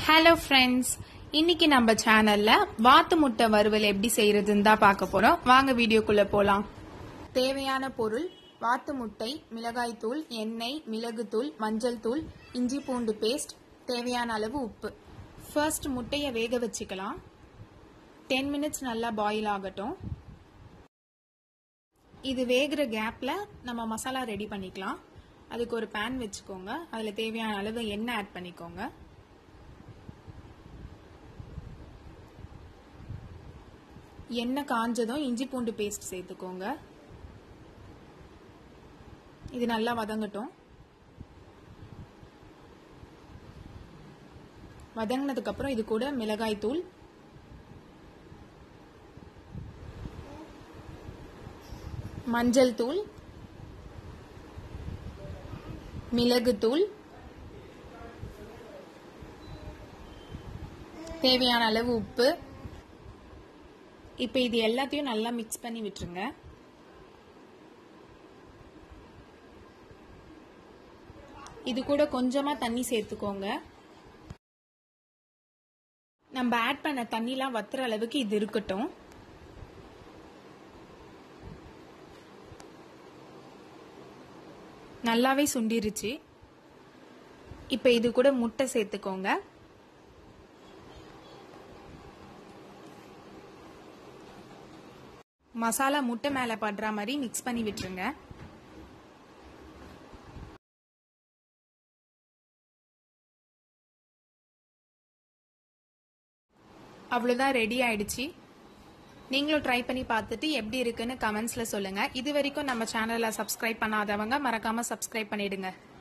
hello friends இன்னைக்கு நம்ம சேனல்ல வாத்து முட்டை வறுவல் எப்படி செய்யறதுன்னு தான் பார்க்க போறோம் வாங்க வீடியோக்குள்ள போலாம் தேவையான பொருள் வாத்து முட்டை மிளகாய்த்தூள் எண்ணெய் மிளகுத்தூள் மஞ்சள் தூள் இஞ்சி பூண்டு பேஸ்ட் தேவையான அளவு உப்பு ஃபர்ஸ்ட் முட்டையை வேக வச்சுக்கலாம் டென் மினிட்ஸ் நல்லா பாயில் ஆகட்டும் இது வேகிற கேப்ல நம்ம மசாலா ரெடி பண்ணிக்கலாம் அதுக்கு ஒரு பேன் வச்சுக்கோங்க அதில் தேவையான அளவு எண்ணெய் ஆட் பண்ணிக்கோங்க எண்ணெய் காஞ்சதும் இஞ்சி பூண்டு பேஸ்ட் சேர்த்துக்கோங்க இது நல்லா வதங்கட்டும் வதங்கினதுக்கு அப்புறம் இது கூட மிளகாய் தூள் மஞ்சள் தூள் மிளகுத்தூள் தேவையான அளவு உப்பு இப்போ இது எல்லாத்தையும் நல்லா மிக்ஸ் பண்ணி விட்டுருங்க இது கூட கொஞ்சமா தண்ணி சேர்த்துக்கோங்க நம்ம ஆட் பண்ண தண்ணிலாம் வத்துற அளவுக்கு இது இருக்கட்டும் நல்லாவே சுண்டிருச்சு இப்போ இது கூட முட்டை சேர்த்துக்கோங்க மசாலா முட்டை மேலே படுற மாதிரி மிக்ஸ் பண்ணி விட்டுருங்க அவ்வளோதான் ரெடி ஆயிடுச்சு நீங்களும் ட்ரை பண்ணி பார்த்துட்டு எப்படி இருக்குன்னு கமெண்ட்ஸில் சொல்லுங்கள் இது வரைக்கும் நம்ம சேனலை சப்ஸ்கிரைப் பண்ணாதவங்க மறக்காமல் சப்ஸ்கிரைப் பண்ணிடுங்க